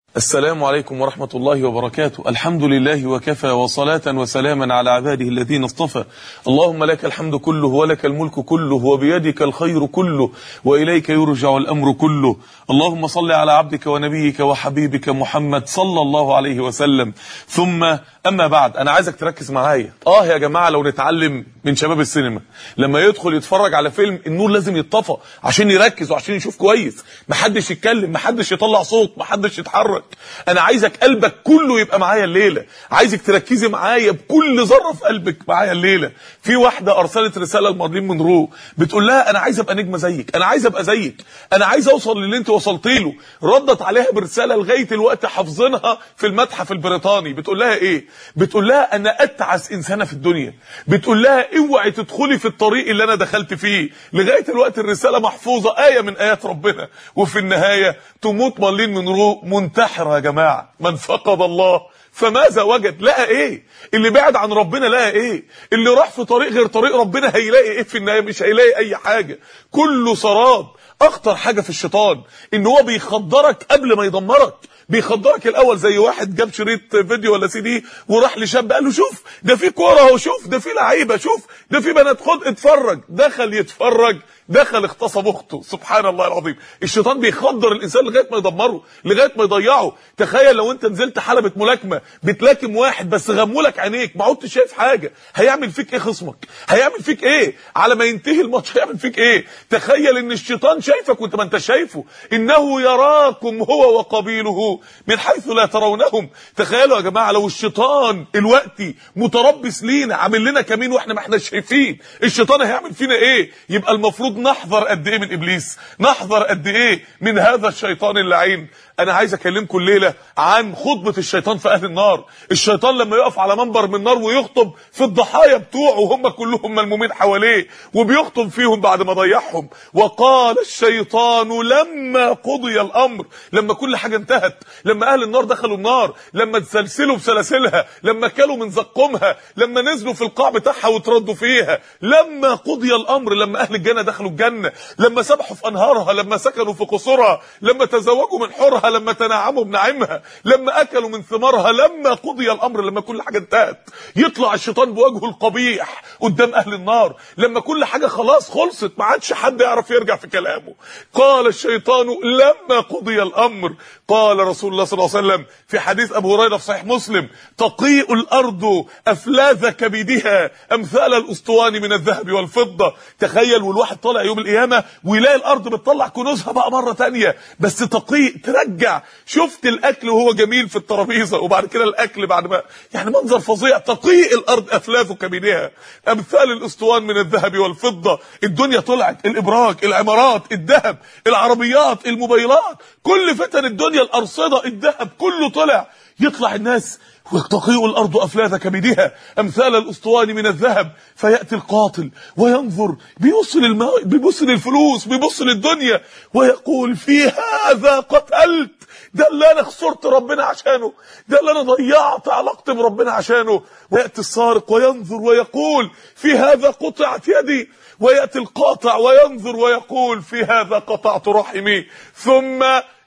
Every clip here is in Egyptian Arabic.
السلام عليكم ورحمة الله وبركاته الحمد لله وكفى وصلاة وسلاما على عباده الذين اصطفى اللهم لك الحمد كله ولك الملك كله وبيدك الخير كله وإليك يرجع الأمر كله اللهم صل على عبدك ونبيك وحبيبك محمد صلى الله عليه وسلم ثم أما بعد أنا عايزك تركز معايا آه يا جماعة لو نتعلم من شباب السينما لما يدخل يتفرج على فيلم النور لازم يتطفى عشان يركز وعشان يشوف كويس محدش يتكلم محدش يطلع صوت محدش يتحرك انا عايزك قلبك كله يبقى معايا الليله عايزك تركزي معايا بكل ذره في قلبك معايا الليله في واحده ارسلت رساله لمارلين مونرو بتقول لها انا عايزه ابقى نجمه زيك انا عايزه ابقى زيك انا عايزه اوصل للي انت وصلت له ردت عليها برساله لغايه الوقت حافظينها في المتحف البريطاني بتقول لها ايه بتقول لها انا اتعس انسانه في الدنيا بتقول لها اوعي تدخلي في الطريق اللي انا دخلت فيه لغايه الوقت الرساله محفوظه ايه من ايات ربنا وفي النهايه تموت مارلين مونرو منتحره يا جماعه من فقد الله فماذا وجد لقى ايه اللي بعد عن ربنا لقى ايه اللي راح في طريق غير طريق ربنا هيلاقي ايه في النهايه مش هيلاقي اي حاجه كله سراب اخطر حاجه في الشيطان ان هو بيخدرك قبل ما يدمرك بيخدرك الاول زي واحد جاب شريط فيديو ولا سي دي وراح لشاب قال له شوف ده في كوره اهو شوف ده في لعيبه شوف ده في بنات خد اتفرج دخل يتفرج دخل اغتصب اخته سبحان الله العظيم الشيطان بيخدر الانسان لغايه ما يدمره لغايه ما يضيعه تخيل لو انت نزلت حلبة ملاكمه بتلاكم واحد بس غمولك عينيك ما عدتش شايف حاجه هيعمل فيك ايه خصمك هيعمل فيك ايه على ما ينتهي الماتش هيعمل فيك ايه تخيل ان الشيطان شايفك وانت ما انت شايفه انه يراكم هو وقبيله من حيث لا ترونهم تخيلوا يا جماعه لو الشيطان الوقتي متربص لينا عامل لنا كمين واحنا ما احناش شايفين الشيطان هيعمل فينا ايه يبقى المفروض نحذر قد ايه من ابليس نحذر قد ايه من هذا الشيطان اللعين انا عايز اكلمكم الليله عن خطبه الشيطان في اهل النار الشيطان لما يقف على منبر من نار ويخطب في الضحايا بتوعه وهم كلهم ملمومين حواليه وبيخطب فيهم بعد ما ضيعهم وقال الشيطان لما قضي الامر لما كل حاجه انتهت لما اهل النار دخلوا النار لما اتسلسلوا بسلاسلها لما كلوا من زقومها لما نزلوا في القاع بتاعها وتردوا فيها لما قضي الامر لما اهل الجنه دخلوا الجنه لما سبحوا في انهارها لما سكنوا في قصورها لما تزوجوا من حورها لما تنعموا بنعيمها لما اكلوا من ثمارها لما قضي الامر لما كل حاجه انتهت يطلع الشيطان بوجهه القبيح قدام اهل النار لما كل حاجه خلاص خلصت ما عادش حد يعرف يرجع في كلامه قال الشيطان لما قضي الامر قال رسول الله صلى الله عليه وسلم في حديث ابو هريره في صحيح مسلم تقيء الارض افلاذ كبدها امثال الاسطوان من الذهب والفضه تخيل والواحد طالع يوم القيامه ويلاقي الارض بتطلع كنوزها بقى مره تانية بس تقيء ترجع شفت الاكل وهو جميل في الترابيزه وبعد كده الاكل بعد ما يعني منظر فظيع تقيء الارض افلاذ كبدها امثال الاسطوان من الذهب والفضه الدنيا طلعت الابراج العمارات الذهب العربيات الموبايلات كل فتن الدنيا الارصده الذهب كله طلع يطلع الناس وتقيء الارض افلاذ كبدها امثال الاسطوان من الذهب فياتي القاتل وينظر بيبص للماء بيبص للفلوس بيبص للدنيا ويقول في هذا قتلت ده اللي انا خسرت ربنا عشانه ده اللي انا ضيعت علاقتي بربنا عشانه وياتي السارق وينظر ويقول في هذا قطعت يدي وياتي القاطع وينظر ويقول في هذا قطعت رحمي ثم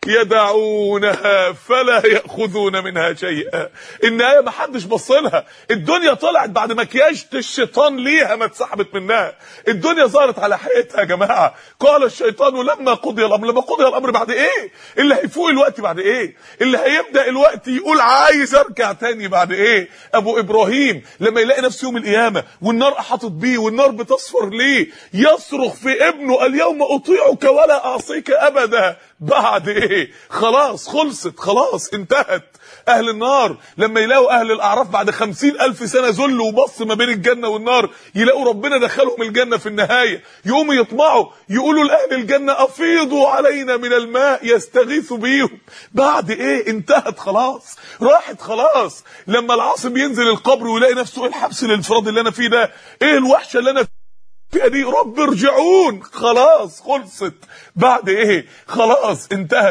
يدعونها فلا ياخذون منها شيئا النهايه ما حدش بص لها الدنيا طلعت بعد مكياج الشيطان ليها ما اتسحبت منها الدنيا ظهرت على حقيقتها يا جماعه قال الشيطان لما قضي الامر لما قضي الامر بعد ايه اللي هيفوق الوقت بعد ايه اللي هيبدا الوقت يقول عايز ارجع تاني بعد ايه ابو ابراهيم لما يلاقي نفسه يوم القيامه والنار احاطت بيه والنار بتصفر ليه يصرخ في ابنه اليوم اطيعك ولا اعصيك ابدا بعد ايه خلاص خلصت خلاص انتهت اهل النار لما يلاقوا اهل الاعراف بعد خمسين الف سنة ذل وبص ما بين الجنة والنار يلاقوا ربنا دخلهم الجنة في النهاية يقوموا يطمعوا يقولوا لاهل الجنة افيضوا علينا من الماء يستغيثوا بيهم بعد ايه انتهت خلاص راحت خلاص لما العاصم ينزل القبر ويلاقي نفسه ايه الحبس الانفرادي اللي انا فيه ده ايه الوحشة اللي انا فيها دي رب ارجعون خلاص خلصت بعد ايه خلاص انتهت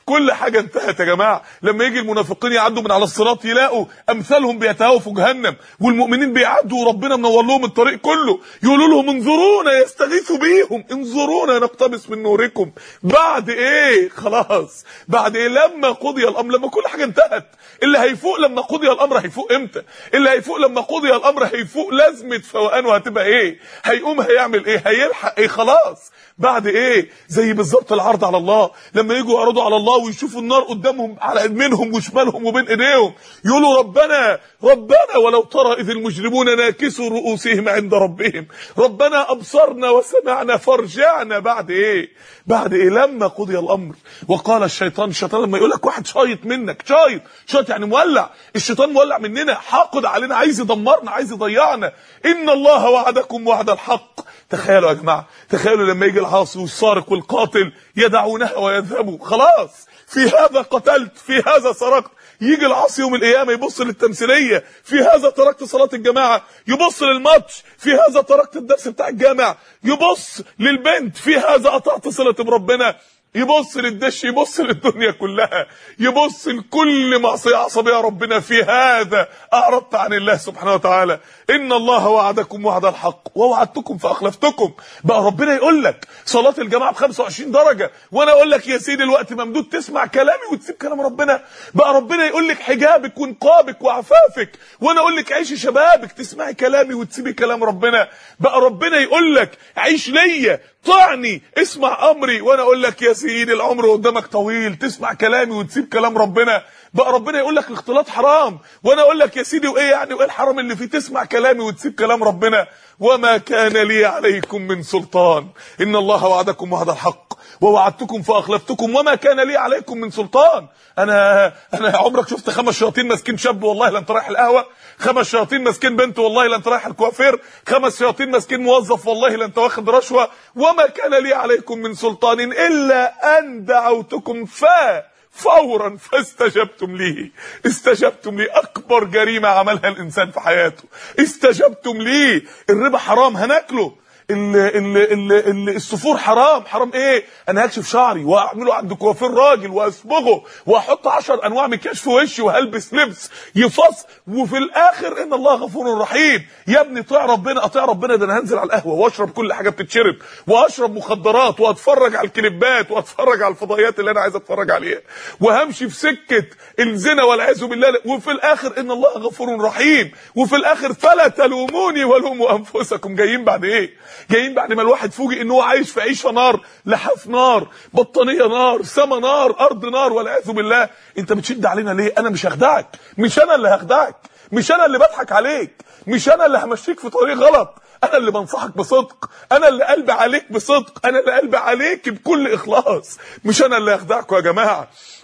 كل حاجه انتهت يا جماعه لما يجي المنافقين يعدوا من على الصراط يلاقوا امثالهم بيتهاووا في جهنم والمؤمنين بيعدوا وربنا منور لهم الطريق كله يقولوا لهم انظرونا يستغيثوا بيهم انظرونا نقتبس من نوركم بعد ايه خلاص بعد ايه لما قضي الامر لما كل حاجه انتهت اللي هيفوق لما قضي الامر هيفوق امتى اللي هيفوق لما قضي الامر هيفوق لازمه فوقانه هتبقى ايه هيقوم هيعمل ايه هيلحق ايه خلاص بعد ايه زي بالظبط العرض على الله لما يجوا يعرضوا على الله ويشوفوا النار قدامهم على منهم وشمالهم وبين ايديهم يقولوا ربنا ربنا ولو ترى اذ المجرمون ناكسوا رؤوسهم عند ربهم ربنا ابصرنا وسمعنا فارجعنا بعد ايه بعد ايه لما قضي الامر وقال الشيطان الشيطان لما يقول لك واحد شايط منك شايط شايط يعني مولع الشيطان مولع مننا حاقد علينا عايز يدمرنا عايز يضيعنا ان الله وعدكم وعد الحق تخيلوا يا جماعه تخيلوا لما يجي العاصي والسارق والقاتل يدعونها ويذهبوا خلاص في هذا قتلت في هذا سرقت يجي العاصي يوم القيامه يبص للتمثيليه في هذا تركت صلاه الجماعه يبص للماتش في هذا تركت الدرس بتاع الجامع يبص للبنت في هذا قطعت صله بربنا يبص للدش يبص للدنيا كلها يبص لكل معصيه عصبيه ربنا في هذا اعرضت عن الله سبحانه وتعالى ان الله وعدكم وعد الحق ووعدتكم فاخلفتكم بقى ربنا يقول لك صلاه الجماعه ب 25 درجه وانا اقول لك يا سيدي الوقت ممدود تسمع كلامي وتسيب كلام ربنا بقى ربنا يقول لك حجابك ونقابك وعفافك وانا اقول لك عيشي شبابك تسمعي كلامي وتسيبي كلام ربنا بقى ربنا يقول لك عيش ليا طعني اسمع امري وانا اقول لك يا سيدي العمر قدامك طويل تسمع كلامي وتسيب كلام ربنا بقى ربنا يقول لك الاختلاط حرام وانا اقول لك يا سيدي وايه يعني وايه الحرام اللي فيه تسمع كلامي وتسيب كلام ربنا وما كان لي عليكم من سلطان ان الله وعدكم وعد الحق ووعدتكم فاخلفتكم وما كان لي عليكم من سلطان انا انا عمرك شفت خمس شياطين ماسكين شاب والله لا انت رايح القهوه خمس شياطين ماسكين بنت والله لا انت رايح الكوافير خمس شياطين ماسكين موظف والله لا انت واخد رشوه وما كان لي عليكم من سلطان الا ان دعوتكم فا فورا فاستجبتم لي استجبتم لي اكبر جريمه عملها الانسان في حياته استجبتم لي الربا حرام هناكله ال ال ال ال الصفور حرام حرام ايه انا هكشف شعري واعمله عند كوافير راجل واصبغه واحط 10 انواع مكياج في وشي وهلبس لبس يفص وفي الاخر ان الله غفور رحيم يا ابني طيع ربنا اطيع ربنا ده انا هنزل على القهوه واشرب كل حاجه بتتشرب واشرب مخدرات واتفرج على الكليبات واتفرج على الفضائيات اللي انا عايز اتفرج عليها وهمشي في سكه الزنا والعياذ بالله وفي الاخر ان الله غفور رحيم وفي الاخر فلا تلوموني ولوموا انفسكم جايين بعد ايه جايين بعد ما الواحد فوجئ ان هو عايش في عيشه نار لحاف نار بطانيه نار سما نار ارض نار والعياذ بالله انت بتشد علينا ليه انا مش هخدعك مش انا اللي هخدعك مش انا اللي بضحك عليك مش انا اللي همشيك في طريق غلط انا اللي بنصحك بصدق انا اللي قلبي عليك بصدق انا اللي قلبي عليك بكل اخلاص مش انا اللي هخدعكم يا جماعه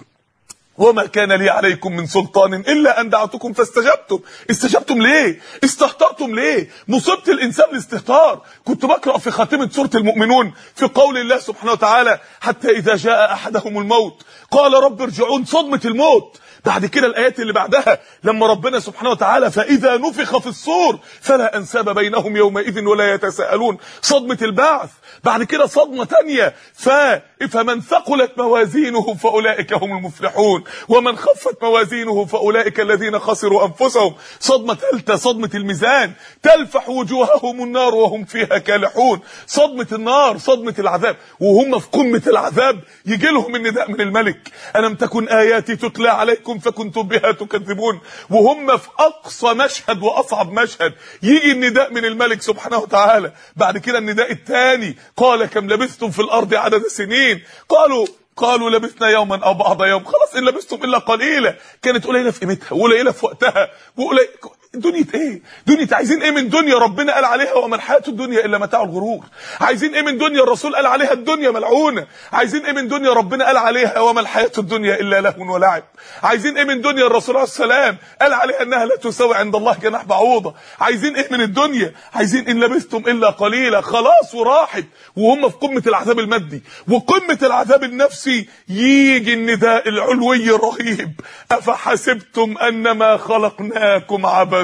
وما كان لي عليكم من سلطان الا ان دعوتكم فاستجبتم استجبتم ليه استهترتم ليه مصيبه الانسان الاستهتار كنت بقرا في خاتمه سوره المؤمنون في قول الله سبحانه وتعالى حتى اذا جاء احدهم الموت قال رب ارجعون صدمه الموت بعد كده الايات اللي بعدها لما ربنا سبحانه وتعالى فاذا نفخ في الصور فلا انساب بينهم يومئذ ولا يتساءلون صدمه البعث بعد كده صدمه ثانيه ف فمن ثقلت موازينه فاولئك هم المفلحون ومن خفت موازينه فاولئك الذين خسروا انفسهم صدمه ثالثه صدمه الميزان تلفح وجوههم النار وهم فيها كالحون صدمه النار صدمه العذاب وهم في قمه العذاب يجي لهم النداء من الملك الم تكن اياتي تتلى عليكم فكنتم بها تكذبون وهم في اقصى مشهد واصعب مشهد يجي النداء من الملك سبحانه وتعالى بعد كده النداء الثاني قال كم لبثتم في الارض عدد سنين قالوا قالوا لبثنا يوما او بعض يوم خلاص ان لبثتم الا قليلا كانت قليله في قيمتها وقليله في وقتها وقليله دنيا ايه دنيا عايزين ايه من دنيا ربنا قال عليها وما الحياه الدنيا الا متاع الغرور عايزين ايه من دنيا الرسول قال عليها الدنيا ملعونه عايزين ايه من دنيا ربنا قال عليها وما الحياه الدنيا الا لهو ولعب عايزين ايه من دنيا الرسول عليه السلام قال عليها انها لا تساوي عند الله جناح بعوضه عايزين ايه من الدنيا عايزين ان لبثتم الا قليلا خلاص وراحت وهم في قمه العذاب المادي وقمه العذاب النفسي يجي النداء العلوي الرهيب افحسبتم انما خلقناكم عبثا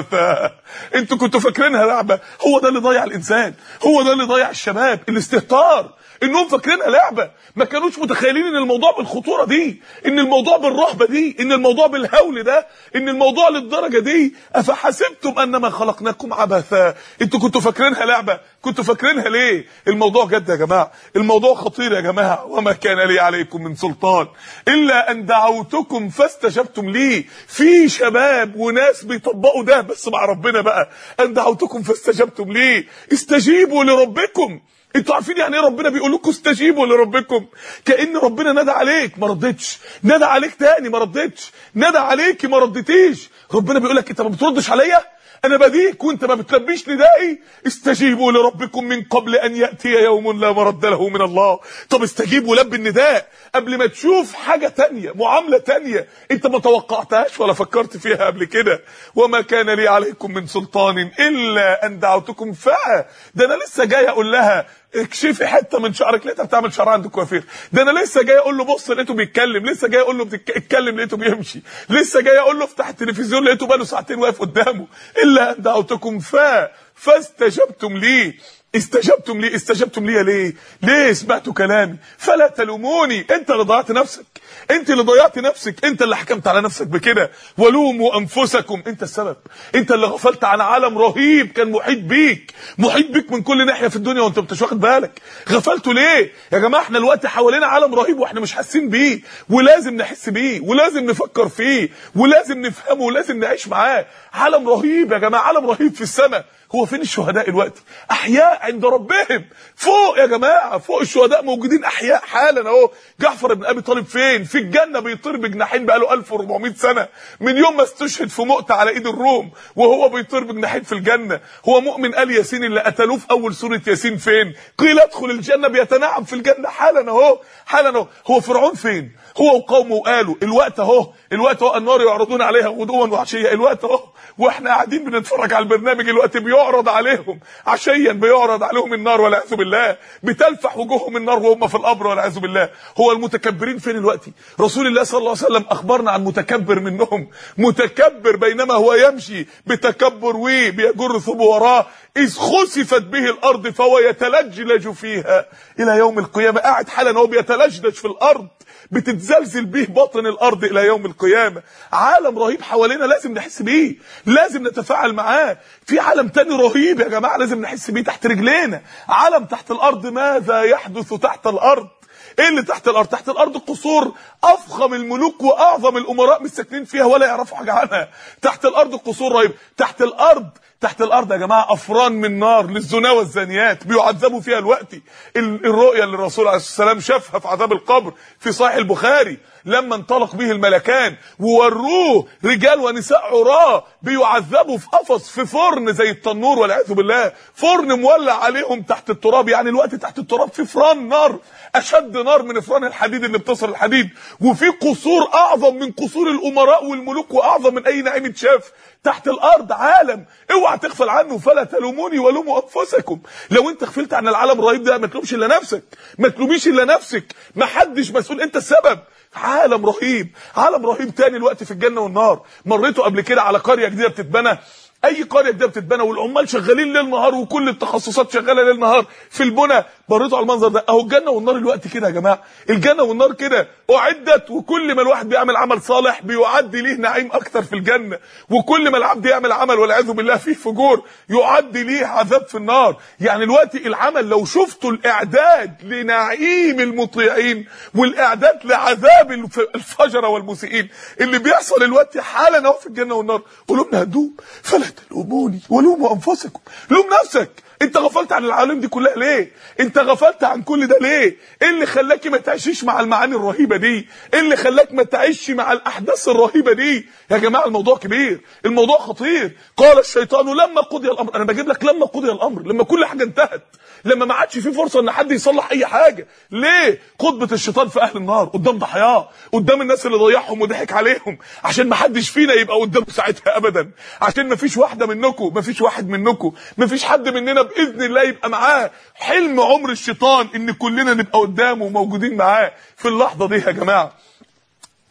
عبثا انتوا كنتوا فاكرينها لعبه هو ده اللي ضيع الانسان هو ده اللي ضيع الشباب الاستهتار انهم فاكرينها لعبه ما كانوش متخيلين ان الموضوع بالخطوره دي ان الموضوع بالرهبه دي ان الموضوع بالهول ده ان الموضوع للدرجه دي افحسبتم انما خلقناكم عبثا انتوا كنتوا فاكرينها لعبه كنتوا فاكرينها ليه الموضوع جد يا جماعه الموضوع خطير يا جماعه وما كان لي عليكم من سلطان الا ان دعوتكم فاستجبتم لي في شباب وناس بيطبقوا ده بس مع ربنا بقى ان دعوتكم فاستجبتم لي استجيبوا لربكم انتوا عارفين يعني ايه ربنا بيقول لكم استجيبوا لربكم كان ربنا نادى عليك ما ردتش نادى عليك تاني ما ردتش نادى عليكي ما ردتيش ربنا بيقول لك انت ما بتردش عليا انا بديك وانت ما بتلبيش ندائي استجيبوا لربكم من قبل ان ياتي يوم لا مرد له من الله طب استجيب ولب النداء قبل ما تشوف حاجه تانية معامله تانية انت ما توقعتهاش ولا فكرت فيها قبل كده وما كان لي عليكم من سلطان الا ان دعوتكم فا ده انا لسه جاي اقول لها اكشفي حته من شعرك لقيتها بتعمل شعر عند الكوافير ده انا لسه جاي اقول له بص لقيته بيتكلم لسه جاي اقول له اتكلم لقيته بيمشي لسه جاي اقول له افتح التلفزيون لقيته بقاله ساعتين واقف قدامه الا ان دعوتكم فا فاستجبتم لي استجبتم لي استجبتم لي ليه ليه سمعتوا كلامي فلا تلوموني انت اللي ضيعت نفسك انت اللي ضيعت نفسك انت اللي حكمت على نفسك بكده ولوموا انفسكم انت السبب انت اللي غفلت عن عالم رهيب كان محيط بيك محيط بيك من كل ناحيه في الدنيا وانت مش واخد بالك غفلتوا ليه يا جماعه احنا الوقت حوالينا عالم رهيب واحنا مش حاسين بيه ولازم نحس بيه ولازم نفكر فيه ولازم نفهمه ولازم نعيش معاه عالم رهيب يا جماعه عالم رهيب في السماء هو فين الشهداء الوقت احياء عند ربهم فوق يا جماعه فوق الشهداء موجودين احياء حالا اهو جعفر بن ابي طالب فين في الجنه بيطير بجناحين بقاله 1400 سنه من يوم ما استشهد في مؤتة على ايد الروم وهو بيطير بجناحين في الجنه هو مؤمن ال ياسين اللي قتلوه في اول سوره ياسين فين قيل ادخل الجنه بيتنعم في الجنه حالا اهو حالا اهو هو فرعون فين هو وقومه قالوا الوقت اهو الوقت اهو النار يعرضون عليها غدوا وعشيه الوقت اهو واحنا قاعدين بنتفرج على البرنامج الوقت بيعرض عليهم عشيا بيعرض عليهم النار والعياذ بالله بتلفح وجوههم النار وهم في القبر والعياذ بالله هو المتكبرين فين الوقت رسول الله صلى الله عليه وسلم اخبرنا عن متكبر منهم متكبر بينما هو يمشي بتكبر وبيجر ثوب وراه اذ خسفت به الارض فهو يتلجلج فيها الى يوم القيامه قاعد حالا هو بيتلجلج في الارض بتتزلزل به باطن الارض الى يوم القيامه عالم رهيب حوالينا لازم نحس بيه لازم نتفاعل معاه في عالم تاني رهيب يا جماعه لازم نحس بيه تحت رجلينا عالم تحت الارض ماذا يحدث تحت الارض ايه اللي تحت الارض تحت الارض قصور افخم الملوك واعظم الامراء مش ساكنين فيها ولا يعرفوا حاجه عنها تحت الارض قصور رهيب تحت الارض تحت الارض يا جماعه افران من نار للزنا والزانيات بيعذبوا فيها الوقت الرؤيا اللي الرسول عليه الصلاه والسلام شافها في عذاب القبر في صحيح البخاري لما انطلق به الملكان ووروه رجال ونساء عراه بيعذبوا في قفص في فرن زي التنور والعياذ بالله فرن مولع عليهم تحت التراب يعني الوقت تحت التراب في فران نار اشد نار من فران الحديد اللي بتصل الحديد وفي قصور اعظم من قصور الامراء والملوك واعظم من اي نعيم اتشاف تحت الارض عالم اوعى تغفل عنه فلا تلوموني ولوموا انفسكم لو انت غفلت عن العالم الرهيب ده ما تلومش الا نفسك ما تلوميش الا نفسك ما حدش مسؤول انت السبب عالم رهيب عالم رهيب تاني الوقت في الجنه والنار مريتوا قبل كده على قريه جديده بتتبنى اي قريه جديده بتتبنى والعمال شغالين ليل نهار وكل التخصصات شغاله ليل نهار في البنى مريتوا على المنظر ده اهو الجنه والنار الوقت كده يا جماعه الجنه والنار كده اعدت وكل ما الواحد بيعمل عمل صالح بيعد ليه نعيم اكتر في الجنه وكل ما العبد يعمل عمل والعياذ بالله فيه فجور يعد ليه عذاب في النار يعني الوقت العمل لو شفتوا الاعداد لنعيم المطيعين والاعداد لعذاب الفجره والمسيئين اللي بيحصل الوقت حالا اهو في الجنه والنار قلوبنا هتدوب فلا تلوموني ولوموا انفسكم لوم نفسك انت غفلت عن العالم دي كلها ليه انت غفلت عن كل ده ليه ايه اللي خلاك ما تعيشش مع المعاني الرهيبه دي ايه اللي خلاك ما تعيش مع الاحداث الرهيبه دي يا جماعه الموضوع كبير الموضوع خطير قال الشيطان لما قضي الامر انا بجيب لك لما قضي الامر لما كل حاجه انتهت لما ما عادش في فرصه ان حد يصلح اي حاجه ليه خطبه الشيطان في اهل النار قدام ضحاياه قدام الناس اللي ضيعهم وضحك عليهم عشان ما حدش فينا يبقى قدامه ساعتها ابدا عشان ما فيش واحده منكم ما فيش واحد منكم ما فيش حد مننا باذن الله يبقى معاه حلم عمر الشيطان ان كلنا نبقى قدامه وموجودين معاه في اللحظه دي يا جماعه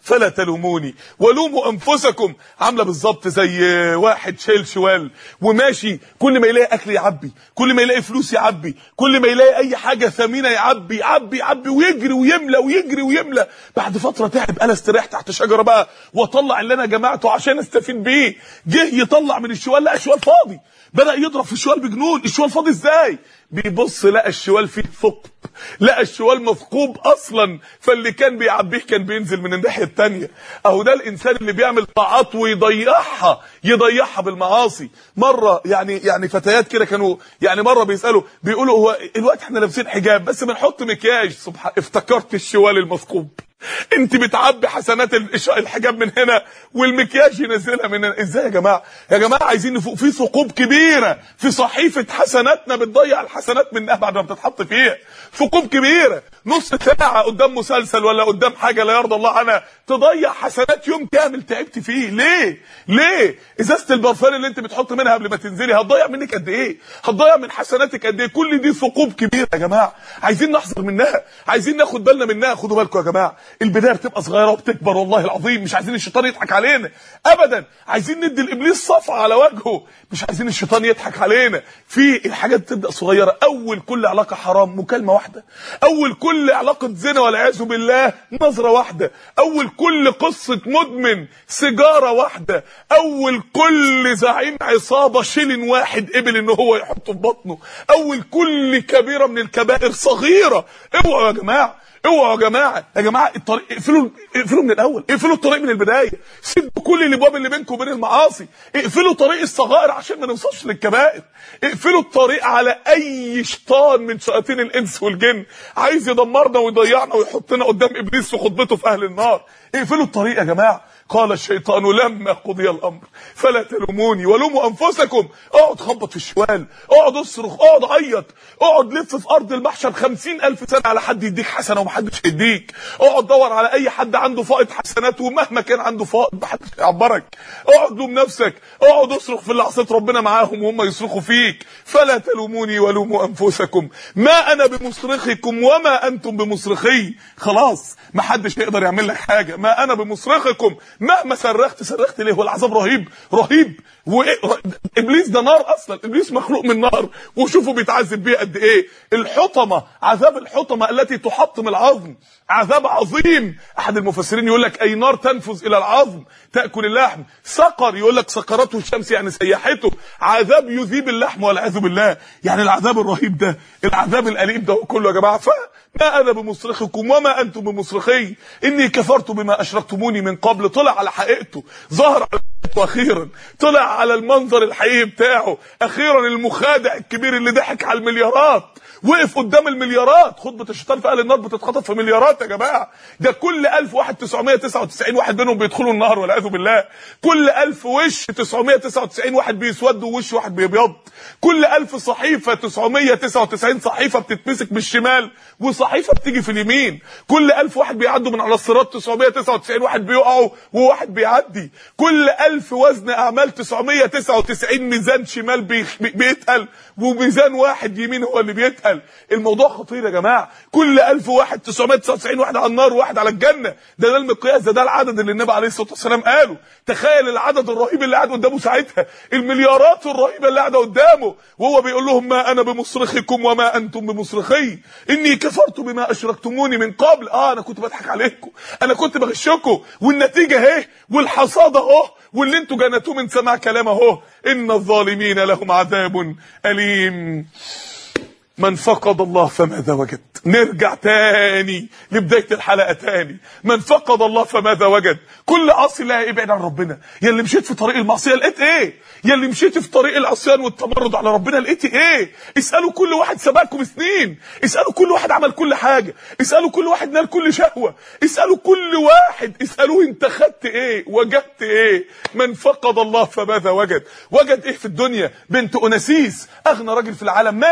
فلا تلوموني ولوموا انفسكم عامله بالظبط زي واحد شايل شوال وماشي كل ما يلاقي اكل يعبي كل ما يلاقي فلوس يعبي كل ما يلاقي اي حاجه ثمينه يعبي يعبي يعبي ويجري ويملى ويجري ويملى بعد فتره تعب قال استريح تحت شجره بقى واطلع اللي انا جمعته عشان استفيد بيه جه يطلع من الشوال لقى الشوال فاضي بدا يضرب في الشوال بجنون الشوال فاضي ازاي بيبص لقى الشوال فيه ثقب لقى الشوال مثقوب اصلا فاللي كان بيعبيه كان بينزل من الناحيه الثانيه اهو ده الانسان اللي بيعمل طاعات ويضيعها يضيعها بالمعاصي مره يعني يعني فتيات كده كانوا يعني مره بيسالوا بيقولوا هو الوقت احنا لابسين حجاب بس بنحط مكياج سبحان افتكرت الشوال المثقوب انت بتعبي حسنات الحجاب من هنا والمكياج ينزلها من هنا ازاي يا جماعه يا جماعه عايزين نفوق في ثقوب كبيره في صحيفه حسناتنا بتضيع الحسنات منها بعد ما بتتحط فيها ثقوب كبيره نص ساعه قدام مسلسل ولا قدام حاجه لا يرضى الله عنها تضيع حسنات يوم كامل تعبت فيه ليه ليه ازازه البرفان اللي انت بتحط منها قبل ما تنزلي هتضيع منك قد ايه هتضيع من حسناتك قد ايه كل دي ثقوب كبيره يا جماعه عايزين نحذر منها عايزين ناخد بالنا منها خدوا بالكم يا جماعه البدايه بتبقى صغيره وبتكبر والله العظيم مش عايزين الشيطان يضحك علينا ابدا عايزين ندي الابليس صفعه على وجهه مش عايزين الشيطان يضحك علينا في الحاجات بتبدا صغيره اول كل علاقه حرام مكالمه واحده اول كل علاقه زنا والعياذ بالله نظره واحده اول كل قصه مدمن سيجاره واحده اول كل زعيم عصابه شيلن واحد قبل ان هو يحطه في بطنه اول كل كبيره من الكبائر صغيره اوعوا يا جماعه اوعوا يا جماعه يا جماعه الطريق اقفلوا اقفلوا من الاول اقفلوا الطريق من البدايه سدوا كل الابواب اللي بينكم وبين المعاصي اقفلوا طريق الصغائر عشان ما نوصلش للكبائر اقفلوا الطريق على اي شيطان من شياطين الانس والجن عايز يدمرنا ويضيعنا ويحطنا قدام ابليس وخطبته في اهل النار اقفلوا الطريق يا جماعه قال الشيطان لما قضي الامر فلا تلوموني ولوموا انفسكم اقعد خبط في الشوال اقعد اصرخ اقعد عيط اقعد لف في ارض المحشر خمسين الف سنه على حد يديك حسنه ومحدش يديك اقعد دور على اي حد عنده فائض حسنات ومهما كان عنده فائض محدش يعبرك اقعد لوم نفسك اقعد اصرخ في اللي عصيت ربنا معاهم وهم يصرخوا فيك فلا تلوموني ولوموا انفسكم ما انا بمصرخكم وما انتم بمصرخي خلاص محدش يقدر يعمل لك حاجه ما انا بمصرخكم مهما صرخت صرخت ليه والعذاب رهيب رهيب وابليس ده نار اصلا ابليس مخلوق من نار وشوفوا بيتعذب بيه قد ايه الحطمه عذاب الحطمه التي تحطم العظم عذاب عظيم احد المفسرين يقول لك اي نار تنفذ الى العظم تاكل اللحم سقر يقول لك سقرته الشمس يعني سيحته عذاب يذيب اللحم والعياذ بالله يعني العذاب الرهيب ده العذاب الاليم ده كله يا جماعه فما انا بمصرخكم وما انتم بمصرخي اني كفرت بما اشركتموني من قبل طلع على حقيقته ظهر على واخيرا طلع على المنظر الحقيقي بتاعه اخيرا المخادع الكبير اللي ضحك على المليارات وقف قدام المليارات خطبه الشيطان في اهل النار بتتخطف في مليارات يا جماعه ده كل 1000 واحد 999 واحد منهم بيدخلوا النار والعياذ بالله كل 1000 وش 999 واحد بيسود ووش واحد بيبيض كل 1000 صحيفه 999 صحيفه بتتمسك بالشمال وصحيفه بتيجي في اليمين كل 1000 واحد بيعدوا من على الصراط 999 واحد بيقعوا وواحد بيعدي كل 1000 وزن اعمال 999 ميزان شمال بيتقل وميزان واحد يمين هو اللي بيتقل الموضوع خطير يا جماعه كل 1000 واحد 999 واحد على النار وواحد على الجنه ده ده المقياس ده ده العدد اللي النبي عليه الصلاه والسلام قاله تخيل العدد الرهيب اللي قاعد قدامه ساعتها المليارات الرهيبه اللي قاعده قدامه وهو بيقول لهم ما انا بمصرخكم وما انتم بمصرخي اني كفرت بما اشركتموني من قبل اه انا كنت بضحك عليكم انا كنت بغشكم والنتيجه اهي والحصاد اهو واللي انتوا جنتوه من سماع كلام اهو ان الظالمين لهم عذاب اليم من فقد الله فماذا وجد نرجع تاني لبدايه الحلقه تاني من فقد الله فماذا وجد كل عاصي لا ابعد عن ربنا يا اللي مشيت في طريق المعصيه لقيت ايه يا اللي مشيت في طريق العصيان والتمرد على ربنا لقيت ايه اسالوا كل واحد سبقكم سنين اسالوا كل واحد عمل كل حاجه اسالوا كل واحد نال كل شهوه اسالوا كل واحد اسالوه انت خدت ايه وجدت ايه من فقد الله فماذا وجد وجد ايه في الدنيا بنت اناسيس اغنى راجل في العالم مات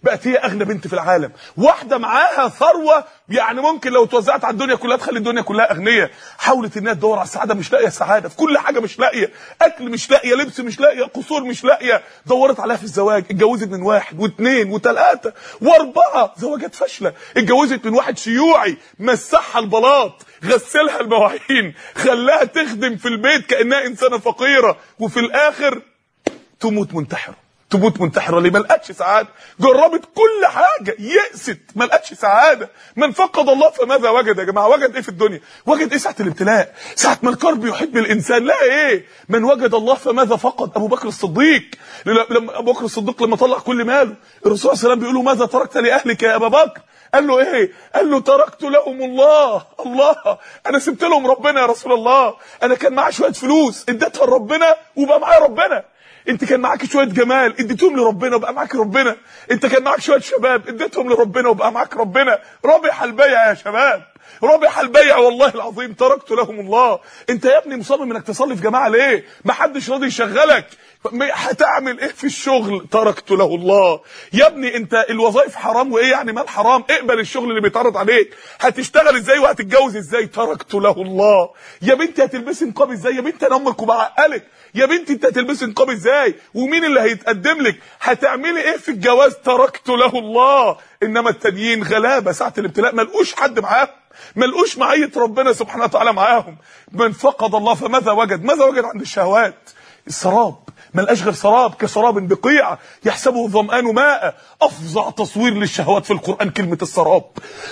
بقت هي اغنى بنت في العالم واحده معاها ثروه يعني ممكن لو اتوزعت على الدنيا كلها تخلي الدنيا كلها اغنيه حاولت انها تدور على السعاده مش لاقيه السعاده في كل حاجه مش لاقيه اكل مش لاقيه لبس مش لاقيه قصور مش لاقيه دورت عليها في الزواج اتجوزت من واحد واثنين وثلاثه واربعه زواجات فاشله اتجوزت من واحد شيوعي مسحها البلاط غسلها المواعين خلاها تخدم في البيت كانها انسانه فقيره وفي الاخر تموت منتحره تموت منتحره ليه ما لقتش سعاده جربت كل حاجه يأست ما لقتش سعاده من فقد الله فماذا وجد يا جماعه وجد ايه في الدنيا وجد ايه ساعه الابتلاء ساعه ما الكرب يحيط بالانسان لا ايه من وجد الله فماذا فقد ابو بكر الصديق لما ابو بكر الصديق لما طلع كل ماله الرسول صلى الله عليه وسلم بيقول له ماذا تركت لاهلك يا ابا بكر قال له ايه قال له تركت لهم الله الله انا سبت لهم ربنا يا رسول الله انا كان معايا شويه فلوس اديتها لربنا وبقى معايا ربنا انت كان معاك شويه جمال اديتهم لربنا وبقى معاك ربنا انت كان معاك شويه شباب اديتهم لربنا وبقى معاك ربنا ربح البيع يا شباب ربح البيع والله العظيم تركت لهم الله انت يا ابني مصمم انك تصلي في جماعه ليه ما حدش راضي يشغلك هتعمل ايه في الشغل تركت له الله يا ابني انت الوظائف حرام وايه يعني مال حرام اقبل الشغل اللي بيتعرض عليك هتشتغل ازاي وهتتجوز ازاي تركت له الله يا بنتي هتلبسي نقاب ازاي يا بنتي انا امك وبعقلك يا بنتي انت هتلبسي نقاب ازاي ومين اللي هيتقدم لك هتعملي ايه في الجواز تركت له الله انما التانيين غلابه ساعه الابتلاء ملقوش حد معاهم ملقوش معيه ربنا سبحانه وتعالى معاهم من فقد الله فماذا وجد ماذا وجد عند الشهوات السراب ملقاش غير سراب كسراب بقيع يحسبه الظمآن ماء افظع تصوير للشهوات في القرآن كلمة السراب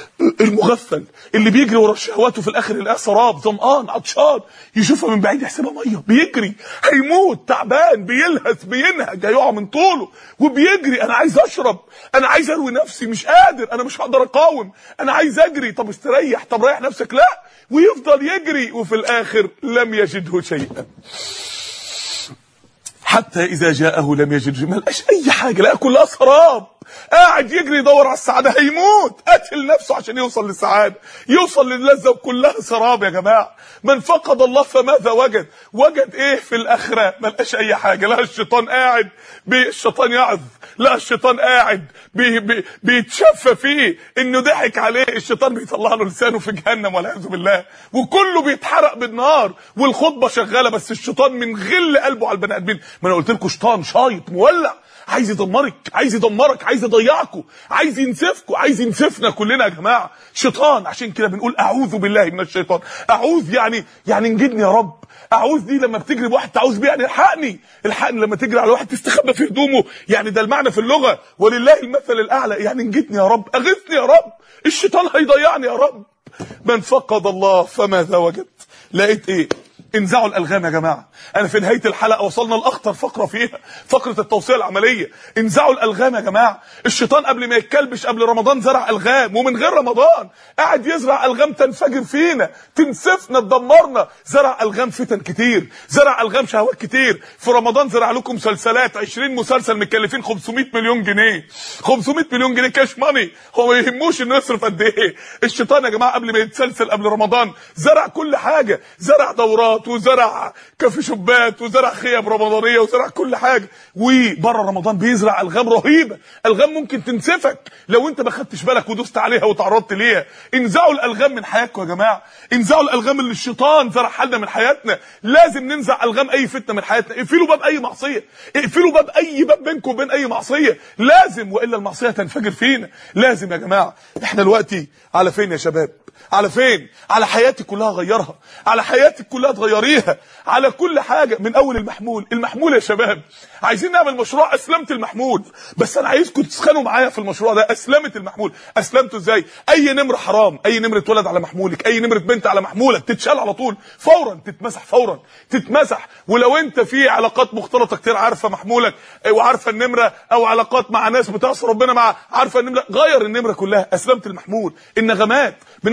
المغفل اللي بيجري ورا الشهوات وفي الاخر يلاقيها سراب ظمآن عطشان يشوفها من بعيد يحسبها ميه بيجري هيموت تعبان بيلهث بينهج هيقع من طوله وبيجري انا عايز اشرب انا عايز اروي نفسي مش قادر انا مش هقدر اقاوم انا عايز اجري طب استريح طب ريح نفسك لا ويفضل يجري وفي الاخر لم يجده شيئا حتى اذا جاءه لم يجد ما لقاش اي حاجه لقى كلها سراب قاعد يجري يدور على السعاده هيموت قتل نفسه عشان يوصل للسعاده يوصل للذه وكلها سراب يا جماعه من فقد الله فماذا وجد وجد ايه في الاخره ما لقاش اي حاجه لا الشيطان قاعد بي الشيطان يعظ لا الشيطان قاعد بي بي بيتشفى فيه انه ضحك عليه الشيطان بيطلع له لسانه في جهنم والعياذ بالله وكله بيتحرق بالنار والخطبه شغاله بس الشيطان من غل قلبه على البني ادمين ما انا قلت لكم شيطان شايط مولع عايز يدمرك عايز يدمرك عايز يضيعكم عايز ينسفكم عايز ينسفنا كلنا يا جماعه شيطان عشان كده بنقول اعوذ بالله من الشيطان اعوذ يعني يعني انجدني يا رب اعوذ دي لما بتجري بواحد تعوذ بيه يعني الحقني الحقني لما تجري على واحد تستخبى في هدومه يعني ده المعنى في اللغه ولله المثل الاعلى يعني انجدني يا رب اغثني يا رب الشيطان هيضيعني يا رب من فقد الله فماذا وجد لقيت ايه انزعوا الالغام يا جماعه انا في نهايه الحلقه وصلنا لاخطر فقره فيها فقره التوصيه العمليه انزعوا الالغام يا جماعه الشيطان قبل ما يتكلبش قبل رمضان زرع الغام ومن غير رمضان قاعد يزرع الغام تنفجر فينا تنسفنا تدمرنا زرع الغام فتن كتير زرع الغام شهوات كتير في رمضان زرع لكم مسلسلات 20 مسلسل مكلفين 500 مليون جنيه 500 مليون جنيه كاش ماني هو ما يهموش انه يصرف قد ايه الشيطان يا جماعه قبل ما يتسلسل قبل رمضان زرع كل حاجه زرع دورات وزرع كافي شوبات وزرع خيم رمضانيه وزرع كل حاجه وبره رمضان بيزرع الغام رهيبه الغام ممكن تنسفك لو انت ما خدتش بالك ودوست عليها وتعرضت ليها انزعوا الالغام من حياتكم يا جماعه انزعوا الالغام اللي الشيطان زرعها لنا من حياتنا لازم ننزع الغام اي فتنه من حياتنا اقفلوا باب اي معصيه اقفلوا باب اي باب بينكم وبين اي معصيه لازم والا المعصيه تنفجر فينا لازم يا جماعه احنا دلوقتي على فين يا شباب على فين على حياتك كلها غيرها على حياتك كلها تغيريها على كل حاجه من اول المحمول المحمول يا شباب عايزين نعمل مشروع اسلمه المحمول بس انا عايزكم تسخنوا معايا في المشروع ده اسلمه المحمول اسلمته ازاي اي نمره حرام اي نمره اتولد على محمولك اي نمره بنت على محمولك تتشال على طول فورا تتمسح فورا تتمسح ولو انت في علاقات مختلطه كتير عارفه محمولك وعارفه النمره او علاقات مع ناس بتعصي ربنا مع عارفه النمره غير النمره كلها اسلمه المحمول النغمات بنبقى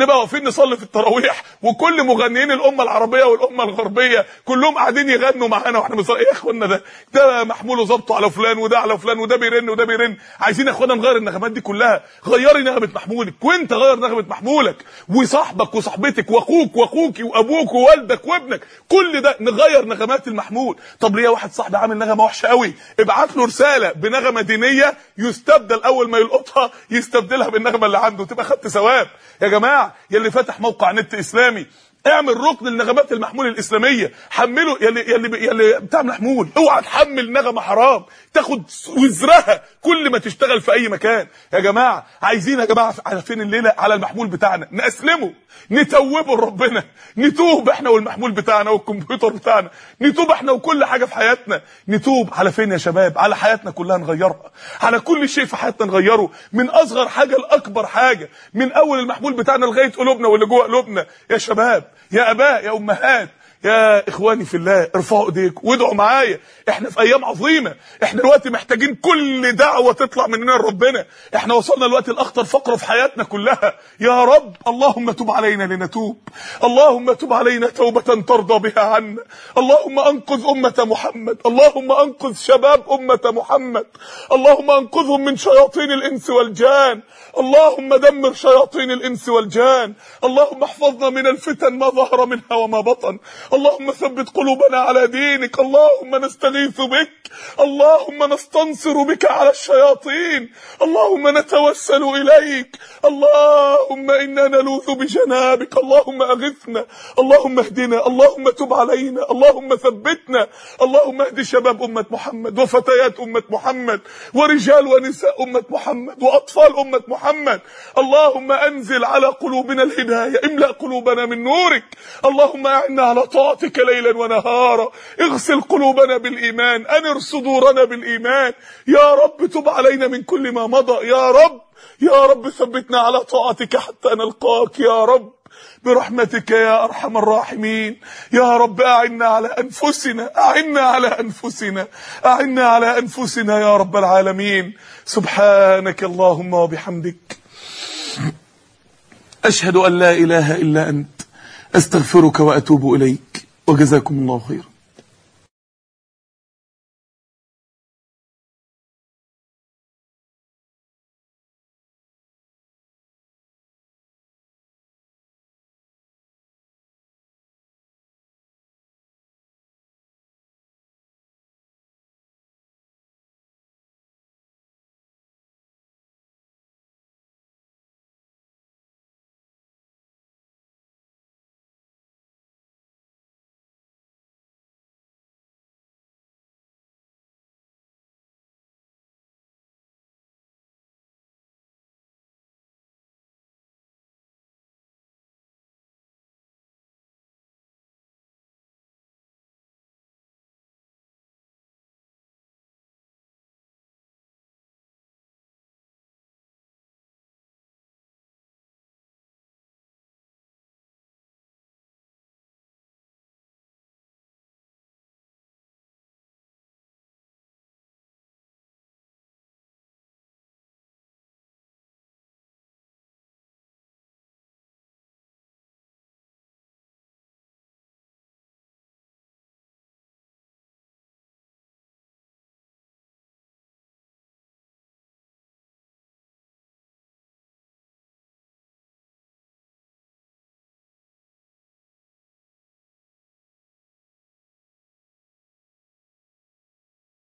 نبقى واقفين نصلي في التراويح وكل مغنيين الامه العربيه والامه الغربيه كلهم قاعدين يغنوا معانا واحنا بنصلي ايه يا اخوانا ده ده محمول وظبطه على فلان وده على فلان وده بيرن وده بيرن عايزين يا اخوانا نغير النغمات دي كلها غيري نغمه محمولك وانت غير نغمه محمولك وصاحبك وصاحبتك واخوك واخوك وابوك ووالدك وابنك كل ده نغير نغمات المحمول طب ليه واحد صاحبي عامل نغمه وحشه قوي ابعت له رساله بنغمه دينيه يستبدل اول ما يلقطها يستبدلها بالنغمه اللي عنده تبقى خدت ثواب يا جماعه يا اللي فاتح موقع نت اسلامي اعمل ركن للنغمات المحمول الاسلاميه حمله يلي يلي يلي بتعمل محمول اوعى تحمل نغمه حرام تاخد وزرها كل ما تشتغل في اي مكان يا جماعه عايزين يا جماعه عارفين الليله على المحمول بتاعنا ناسلمه نتوبه لربنا نتوب احنا والمحمول بتاعنا والكمبيوتر بتاعنا نتوب احنا وكل حاجه في حياتنا نتوب على فين يا شباب على حياتنا كلها نغيرها على كل شيء في حياتنا نغيره من اصغر حاجه لاكبر حاجه من اول المحمول بتاعنا لغايه قلوبنا واللي جوه قلوبنا يا شباب يا اباء يا امهات يا اخواني في الله ارفعوا ايديكم وادعوا معايا احنا في ايام عظيمه احنا دلوقتي محتاجين كل دعوه تطلع مننا لربنا احنا وصلنا الوقت الاخطر فقره في حياتنا كلها يا رب اللهم تب علينا لنتوب اللهم تب علينا توبه ترضى بها عنا اللهم انقذ امه محمد اللهم انقذ شباب امه محمد اللهم انقذهم من شياطين الانس والجان اللهم دمر شياطين الانس والجان اللهم احفظنا من الفتن ما ظهر منها وما بطن اللهم ثبت قلوبنا على دينك اللهم نستغيث بك اللهم نستنصر بك على الشياطين اللهم نتوسل إليك اللهم إنا نلوذ بجنابك اللهم أغثنا اللهم اهدنا اللهم تب علينا اللهم ثبتنا اللهم اهد شباب أمة محمد وفتيات أمة محمد ورجال ونساء أمة محمد وأطفال أمة محمد اللهم أنزل على قلوبنا الهداية املأ قلوبنا من نورك اللهم أعنا على طاعتك ليلا ونهارا اغسل قلوبنا بالإيمان أنر صدورنا بالإيمان يا رب تب علينا من كل ما مضى يا رب يا رب ثبتنا على طاعتك حتى نلقاك يا رب برحمتك يا أرحم الراحمين يا رب أعنا على أنفسنا أعنا على أنفسنا أعنا على أنفسنا يا رب العالمين سبحانك اللهم وبحمدك أشهد أن لا إله إلا أنت أستغفرك وأتوب إليك وجزاكم الله خيرا